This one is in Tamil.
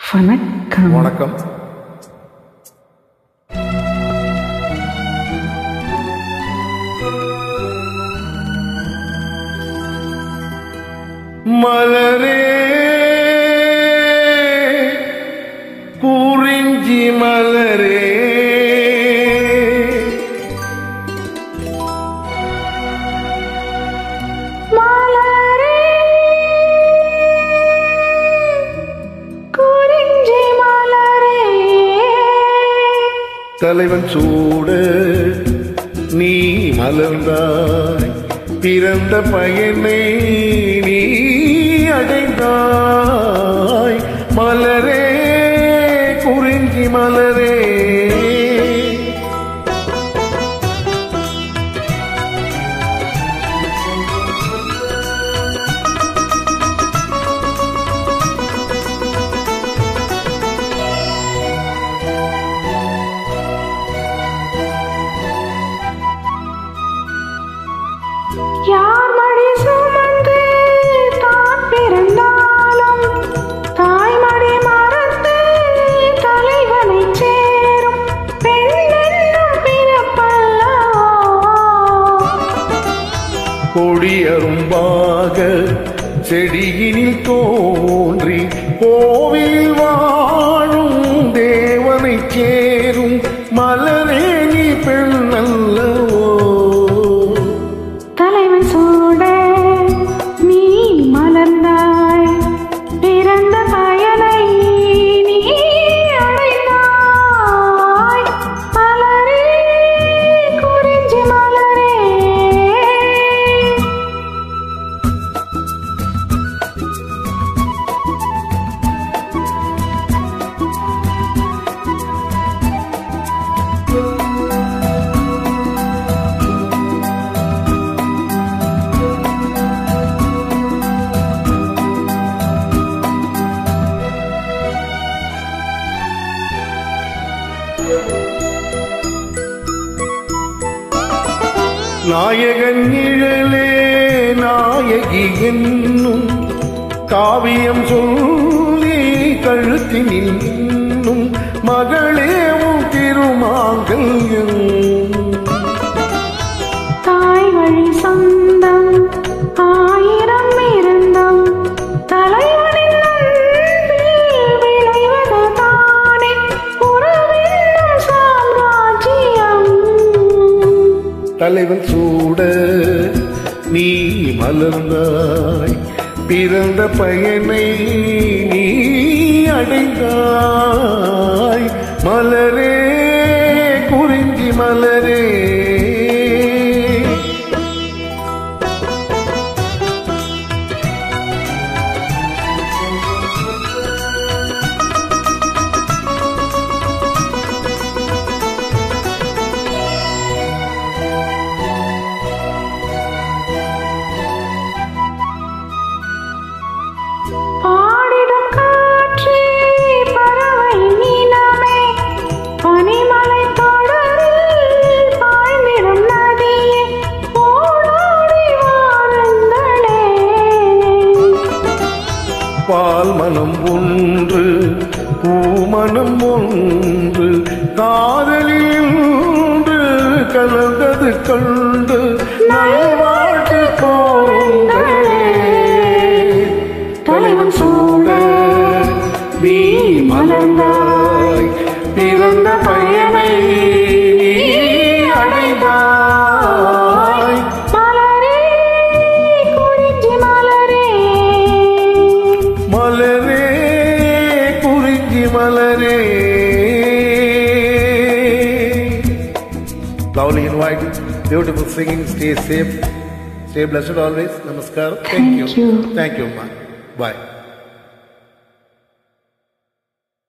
வணக்கம் வணக்கம் மலரே குறிஞ்சி மலரே மலரே குறிஞ்சி மலரே தலைவன் சூட நீ மலர்ந்தாய் பிறந்த பயனை நீ அடைந்தாய் மலரே குறிஞ்சி மலரே யார் மடி சுமந்து தான் பிறந்தாலும் தாய்மடி மறந்து தலைவனை சேரும் பெண் என்னும் பிறப்பல்லவோ கொடியரும்பாக செடியினில் தோன்றி கோவில் வாழும் தேவனை சேரும் மலரே நீ பெண்ணல்லவோ தலைவன் சூட நீ மலர்ந்தாய் பிறந்த பயனை நீ அடைந்தாய் மலரே குறிஞ்சி மலரே நாயகன் நிழலே நாயகி என்னும் காவியம் சொல்லி கழுத்தினில் இன்னும் மகளே உன் திருமாங்கல்யம் தாய் வழி சொந்தம் ஆயிரம் இருந்தும் தலைவனின் அன்பில் விளைவது தானே உறவென்னும் சாம்ராஜ்யம் தலைவன் சூட நீ மலர்ந்தாய் பிறந்த பயனை நீ அடைந்தாய் மலரே குறிஞ்சி மலரே பாடிடும் காற்றே பறவை நீலமே பனிமலை தொடரில் பாய்ந்திடும் நதியே ஓடோடி வாருங்களே பால் மனம் ஒன்று பூமணம் ஒன்று காதலில் ஒன்று கலந்தது கண்டு நல்வாழ்த்து போங்களே தலைவன் சூட நீ மலர்ந்தாய் பிறந்த பயனை நீ அடைந்தாய் மலரே குறிஞ்சி மலரே மலரே குறிஞ்சி மலரே Lovely and white, beautiful singing. Stay safe, stay blessed always. Namaskar. Thank, Thank you. Thank you, ma. Bye.